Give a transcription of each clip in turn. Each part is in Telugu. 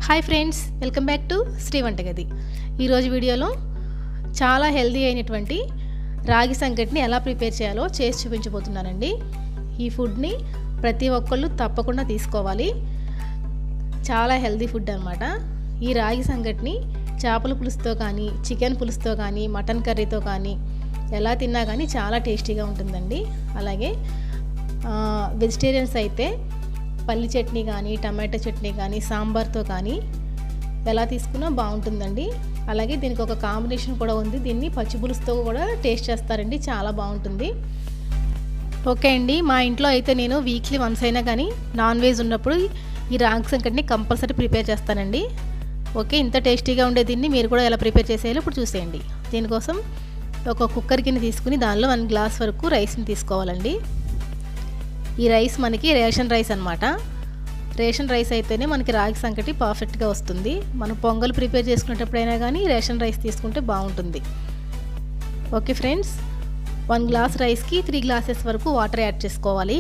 hi friends welcome back to Sri Vantagadi ఈరోజు వీడియోలో చాలా హెల్దీ అయినటువంటి రాగి సంకటిని ఎలా ప్రిపేర్ చేయాలో చేసి చూపించబోతున్నానండి ఈ ఫుడ్ని ప్రతి ఒక్కళ్ళు తప్పకుండా తీసుకోవాలి చాలా హెల్దీ ఫుడ్ అనమాట ఈ రాగి సంకటిని చేపల పులుసుతో కానీ చికెన్ పులుసుతో కానీ మటన్ కర్రీతో కానీ ఎలా తిన్నా కానీ చాలా టేస్టీగా ఉంటుందండి అలాగే వెజిటేరియన్స్ అయితే పల్లి చట్నీ కానీ టమాటో చట్నీ కానీ సాంబార్తో కానీ ఎలా తీసుకున్నా బాగుంటుందండి అలాగే దీనికి ఒక కాంబినేషన్ కూడా ఉంది దీన్ని పచ్చి పులుసుతో కూడా టేస్ట్ చేస్తారండి చాలా బాగుంటుంది ఓకే అండి మా ఇంట్లో అయితే నేను వీక్లీ వన్స్ అయినా కానీ నాన్ వెజ్ ఉన్నప్పుడు ఈ రాగి సంకటిని కంపల్సరీ ప్రిపేర్ చేస్తానండి ఓకే ఇంత టేస్టీగా ఉండే దీన్ని మీరు కూడా ఎలా ప్రిపేర్ చేసేయాలో ఇప్పుడు చూసేయండి దీనికోసం ఒక కుక్కర్ కింద తీసుకుని దానిలో వన్ గ్లాస్ వరకు రైస్ని తీసుకోవాలండి ఈ రైస్ మనకి రేషన్ రైస్ అనమాట రేషన్ రైస్ అయితేనే మనకి రాగి సంకటి పర్ఫెక్ట్గా వస్తుంది మనం పొంగల్ ప్రిపేర్ చేసుకునేటప్పుడైనా కానీ రేషన్ రైస్ తీసుకుంటే బాగుంటుంది ఓకే ఫ్రెండ్స్ వన్ గ్లాస్ రైస్కి త్రీ గ్లాసెస్ వరకు వాటర్ యాడ్ చేసుకోవాలి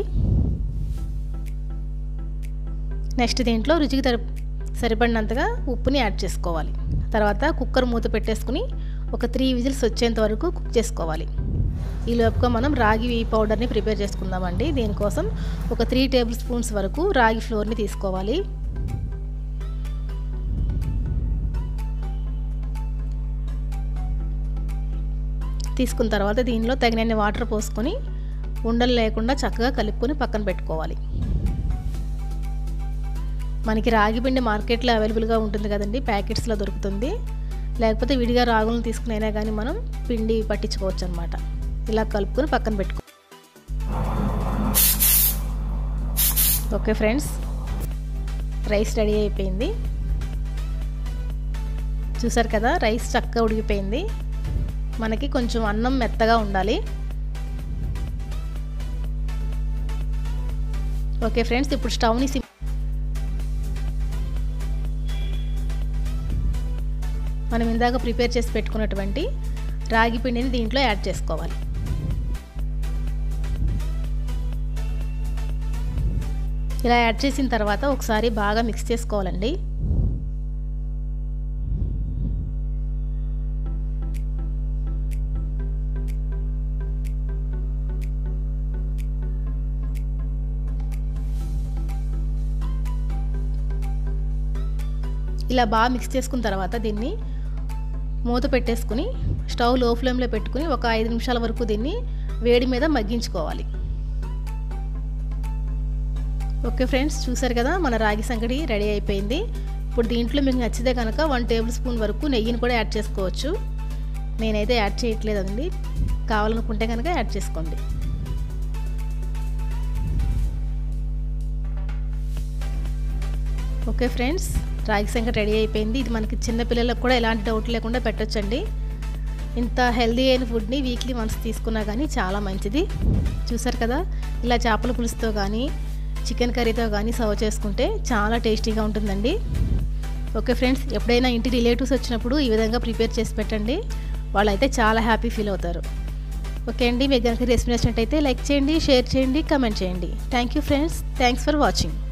నెక్స్ట్ దీంట్లో రుచికి తరి సరిపడినంతగా ఉప్పుని యాడ్ చేసుకోవాలి తర్వాత కుక్కర్ మూత పెట్టేసుకుని ఒక త్రీ విజిల్స్ వచ్చేంత వరకు కుక్ చేసుకోవాలి ఈ లోపుగా మనం రాగి పౌడర్ని ప్రిపేర్ చేసుకుందామండి దీనికోసం ఒక త్రీ టేబుల్ స్పూన్స్ వరకు రాగి ఫ్లోర్ని తీసుకోవాలి తీసుకున్న తర్వాత దీనిలో తగినన్ని వాటర్ పోసుకొని ఉండలు లేకుండా చక్కగా కలుపుకొని పక్కన పెట్టుకోవాలి మనకి రాగి పిండి మార్కెట్లో అవైలబుల్గా ఉంటుంది కదండి ప్యాకెట్స్లో దొరుకుతుంది లేకపోతే విడిగా రాగులను తీసుకునైనా కానీ మనం పిండి పట్టించుకోవచ్చు అనమాట ఇలా కలుపుకొని పక్కన పెట్టుకో ఓకే ఫ్రెండ్స్ రైస్ రెడీ అయిపోయింది చూసారు కదా రైస్ చక్కగా ఉడికిపోయింది మనకి కొంచెం అన్నం మెత్తగా ఉండాలి ఓకే ఫ్రెండ్స్ ఇప్పుడు స్టవ్ని సిమ్ మనం ఇందాక ప్రిపేర్ చేసి పెట్టుకున్నటువంటి రాగి పిండిని దీంట్లో యాడ్ చేసుకోవాలి ఇలా యాడ్ చేసిన తర్వాత ఒకసారి బాగా మిక్స్ చేసుకోవాలండి ఇలా బాగా మిక్స్ చేసుకున్న తర్వాత దీన్ని మూత పెట్టేసుకుని స్టవ్ లో ఫ్లేమ్లో పెట్టుకుని ఒక ఐదు నిమిషాల వరకు దీన్ని వేడి మీద మగ్గించుకోవాలి ఓకే ఫ్రెండ్స్ చూసారు కదా మన రాగి సంగటి రెడీ అయిపోయింది ఇప్పుడు దీంట్లో మీకు నచ్చితే కనుక వన్ టేబుల్ స్పూన్ వరకు నెయ్యిని కూడా యాడ్ చేసుకోవచ్చు నేనైతే యాడ్ చేయట్లేదండి కావాలనుకుంటే కనుక యాడ్ చేసుకోండి ఓకే ఫ్రెండ్స్ రాగి సంకటి రెడీ అయిపోయింది ఇది మనకి చిన్నపిల్లలకు కూడా ఎలాంటి డౌట్ లేకుండా పెట్టొచ్చండి ఇంత హెల్దీ అయిన ఫుడ్ని వీక్లీ వన్స్ తీసుకున్నా కానీ చాలా మంచిది చూసారు కదా ఇలా చేపల పులుసుతో కానీ చికెన్ కర్రీతో కానీ సర్వ్ చేసుకుంటే చాలా టేస్టీగా ఉంటుందండి ఓకే ఫ్రెండ్స్ ఎప్పుడైనా ఇంటి రిలేటివ్స్ వచ్చినప్పుడు ఈ విధంగా ప్రిపేర్ చేసి పెట్టండి వాళ్ళైతే చాలా హ్యాపీ ఫీల్ అవుతారు ఓకే అండి మీకు కనుక రెసిపీ నచ్చినట్టయితే లైక్ చేయండి షేర్ చేయండి కమెంట్ చేయండి thank you friends thanks for watching